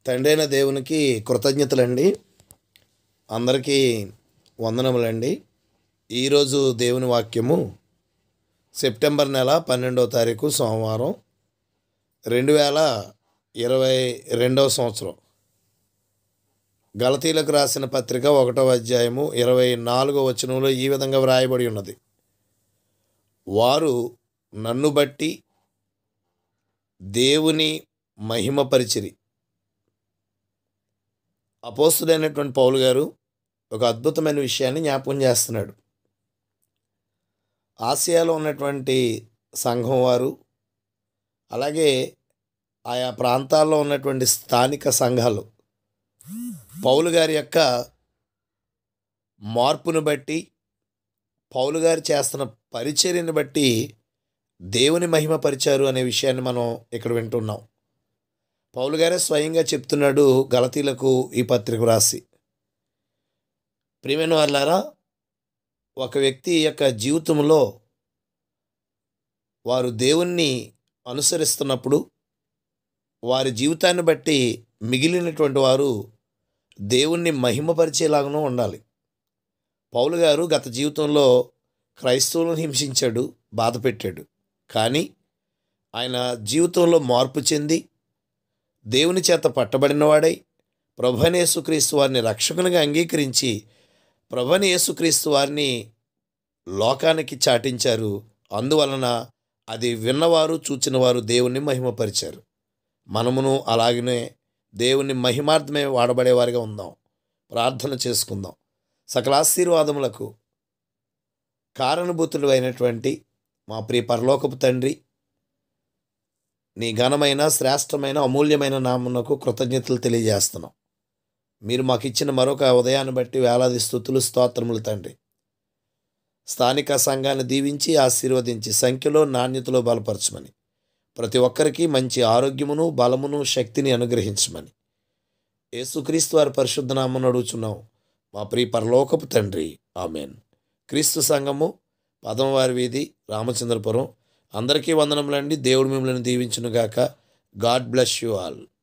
తండ్రైన దేవునికి కృతజ్ఞతలండి అందరికీ వందనములండి ఈరోజు దేవుని వాక్యము సెప్టెంబర్ నెల పన్నెండవ తారీఖు సోమవారం రెండు వేల ఇరవై రెండవ సంవత్సరం గలతీలకు రాసిన పత్రిక ఒకటవ అధ్యాయము ఇరవై నాలుగో వచనంలో ఈ విధంగా వ్రాయబడి ఉన్నది వారు నన్ను బట్టి దేవుని మహిమపరిచిరి అపోస్తుడైనటువంటి పౌలు గారు ఒక అద్భుతమైన విషయాన్ని జ్ఞాపకం చేస్తున్నాడు ఆసియాలో ఉన్నటువంటి సంఘం వారు అలాగే ఆయా ప్రాంతాల్లో ఉన్నటువంటి స్థానిక సంఘాలు పౌలు గారి యొక్క మార్పును బట్టి పౌలు గారు చేస్తున్న పరిచర్యను బట్టి దేవుని మహిమపరిచారు అనే విషయాన్ని మనం ఇక్కడ వింటున్నాం పౌలు గారే స్వయంగా చెప్తున్నాడు గలతీలకు ఈ పత్రిక రాసి ప్రియమైన వాళ్ళారా ఒక వ్యక్తి యొక్క జీవితంలో వారు దేవుణ్ణి అనుసరిస్తున్నప్పుడు వారి జీవితాన్ని బట్టి మిగిలినటువంటి వారు దేవుణ్ణి మహిమపరిచేలాగానూ ఉండాలి పౌలు గారు గత జీవితంలో క్రైస్తవులను హింసించాడు బాధ పెట్టాడు కానీ ఆయన జీవితంలో మార్పు చెంది దేవుని చేత పట్టబడినవాడై ప్రభని యేసుక్రీస్తు వారిని రక్షకునిగా అంగీకరించి ప్రభని యేసుక్రీస్తు వారిని లోకానికి చాటించారు అందువలన అది విన్నవారు చూచినవారు దేవుణ్ణి మహిమపరిచారు మనమును అలాగనే దేవుని మహిమార్థమే వాడబడేవారిగా ఉందాం ప్రార్థన చేసుకుందాం సకల ఆశీర్వాదములకు కారణభూతుడు అయినటువంటి మా ప్రియ పరలోకపు తండ్రి నీ ఘనమైన శ్రేష్టమైన అమూల్యమైన నామునకు కృతజ్ఞతలు తెలియజేస్తున్నాం మీరు మాకు ఇచ్చిన మరొక ఉదయాన్ని బట్టి వేలాది స్థుతులు స్తోత్రములు తండ్రి స్థానిక సంఘాన్ని దీవించి ఆశీర్వదించి సంఖ్యలో నాణ్యతలో బలపరచమని ప్రతి ఒక్కరికి మంచి ఆరోగ్యమును బలమును శక్తిని అనుగ్రహించమని యేసుక్రీస్తు వారి పరిశుద్ధ నామను అడుగుచున్నాం మా ప్రియ పరలోకపు తండ్రి ఆమెన్ క్రీస్తు సంఘము పదమవారి వీధి రామచంద్రపురం అందరికీ వందనములండి దేవుడు మిమ్మల్ని దీవించునుగాక గాడ్ బ్లెస్ యూ ఆల్